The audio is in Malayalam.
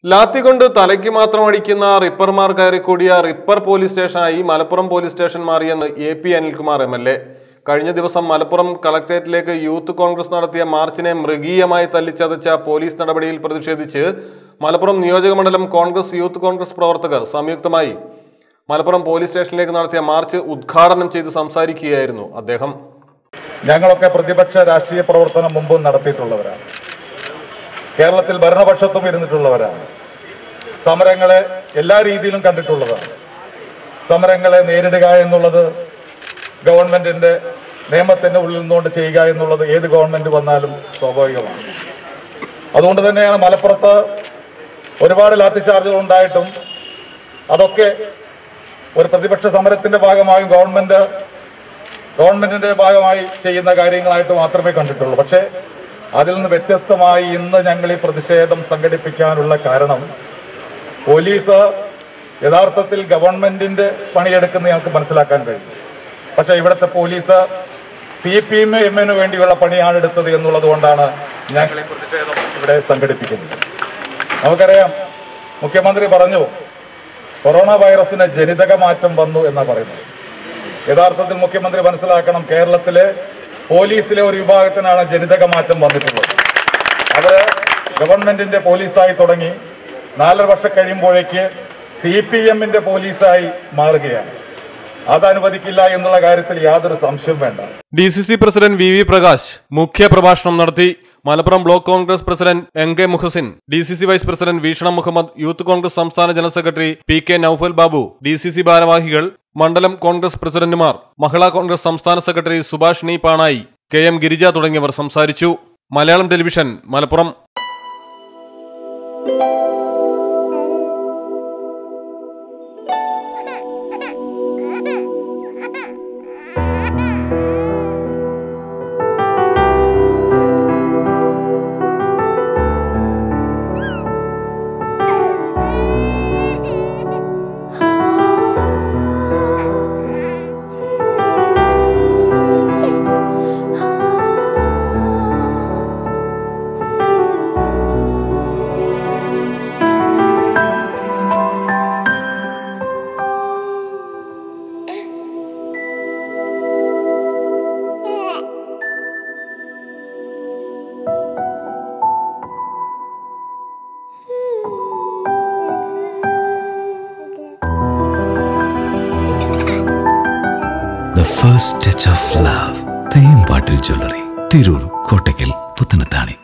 ലാത്തി കൊണ്ട് തലയ്ക്ക് മാത്രം അടിക്കുന്ന റിപ്പർമാർ കയറിക്കൂടിയ റിപ്പർ പോലീസ് സ്റ്റേഷനായി മലപ്പുറം പോലീസ് സ്റ്റേഷൻ മാറിയെന്ന് A P Anilkumar M L A കഴിഞ്ഞ ദിവസം മലപ്പുറം കളക്ടറേറ്റിലേക്ക് യൂത്ത് കോൺഗ്രസ് നടത്തിയ മാർച്ചിനെ മൃഗീയമായി തല്ലിച്ചതച്ച പോലീസ് നടപടിയിൽ പ്രതിഷേധിച്ച് മലപ്പുറം നിയോജകമണ്ഡലം കോൺഗ്രസ് യൂത്ത് കോൺഗ്രസ് പ്രവർത്തകർ സംയുക്തമായി മലപ്പുറം പോലീസ് സ്റ്റേഷനിലേക്ക് നടത്തിയ മാർച്ച് ഉദ്ഘാടനം ചെയ്ത് സംസാരിക്കുകയായിരുന്നു അദ്ദേഹം ഞങ്ങളൊക്കെ പ്രതിപക്ഷ രാഷ്ട്രീയ പ്രവർത്തനം മുമ്പും നടത്തിയിട്ടുള്ളവരാണ് കേരളത്തിൽ ഭരണപക്ഷത്തും ഇരുന്നിട്ടുള്ളവരാണ് സമരങ്ങളെ എല്ലാ രീതിയിലും കണ്ടിട്ടുള്ളതാണ് സമരങ്ങളെ നേരിടുക എന്നുള്ളത് ഗവൺമെന്റിന്റെ നിയമത്തിന്റെ ഉള്ളിൽ നിന്നുകൊണ്ട് ചെയ്യുക എന്നുള്ളത് ഏത് ഗവൺമെന്റ് വന്നാലും സ്വാഭാവികമാണ് അതുകൊണ്ട് തന്നെയാണ് മലപ്പുറത്ത് ഒരുപാട് ലാത്തിച്ചാർജുകൾ ഉണ്ടായിട്ടും അതൊക്കെ ഒരു പ്രതിപക്ഷ സമരത്തിന്റെ ഭാഗമായും ഗവൺമെന്റ് ഗവൺമെന്റിന്റെ ഭാഗമായി ചെയ്യുന്ന കാര്യങ്ങളായിട്ട് മാത്രമേ കണ്ടിട്ടുള്ളൂ പക്ഷേ അതിൽ നിന്ന് വ്യത്യസ്തമായി ഇന്ന് ഞങ്ങൾ ഈ പ്രതിഷേധം സംഘടിപ്പിക്കാനുള്ള കാരണം പോലീസ് യഥാർത്ഥത്തിൽ ഗവൺമെന്റിന്റെ പണിയെടുക്കുന്ന ഞങ്ങൾക്ക് മനസ്സിലാക്കാൻ കഴിയും പക്ഷേ ഇവിടുത്തെ പോലീസ് സി പി എം എമ്മിന് വേണ്ടിയുള്ള പണിയാണ് എടുത്തത് എന്നുള്ളത് കൊണ്ടാണ് ഞങ്ങൾ ഈ പ്രതിഷേധം ഇവിടെ സംഘടിപ്പിക്കുന്നത് നമുക്കറിയാം മുഖ്യമന്ത്രി പറഞ്ഞു കൊറോണ വൈറസിന് ജനിതക മാറ്റം വന്നു എന്നാണ് പറയുന്നത് യഥാർത്ഥത്തിൽ മുഖ്യമന്ത്രി മനസ്സിലാക്കണം കേരളത്തിലെ പോലീസിലെ ഒരു വിഭാഗത്തിനാണ് ജനിതക മാറ്റം വന്നിട്ടുള്ളത് അത് ഗവൺമെന്റിന്റെ പോലീസായി തുടങ്ങി നാലര വർഷം കഴിയുമ്പോഴേക്ക് സി പി എമ്മിന്റെ പോലീസായി മാറുകയാണ് അത് അനുവദിക്കില്ല എന്നുള്ള കാര്യത്തിൽ യാതൊരു സംശയവും വേണ്ട D C C president V V Prakash മുഖ്യ പ്രഭാഷണം നടത്തി Malappuram block Congress president N K Muhasin D C C vice president Veekshanam Muhammad youth Congress സംസ്ഥാന general secretary P K Noufal Babu D C C ഭാരവാഹികൾ മണ്ഡലം കോൺഗ്രസ് പ്രസിഡന്റുമാർ മഹിളാ കോൺഗ്രസ് സംസ്ഥാന സെക്രട്ടറി സുഭാഷ് നി പാണായി കെ എം ഗിരിജ തുടങ്ങിയവർ സംസാരിച്ചു Malayalam television Malappuram The first touch of love. Thembattil jewellery Tirur Kottakkal Puthanathani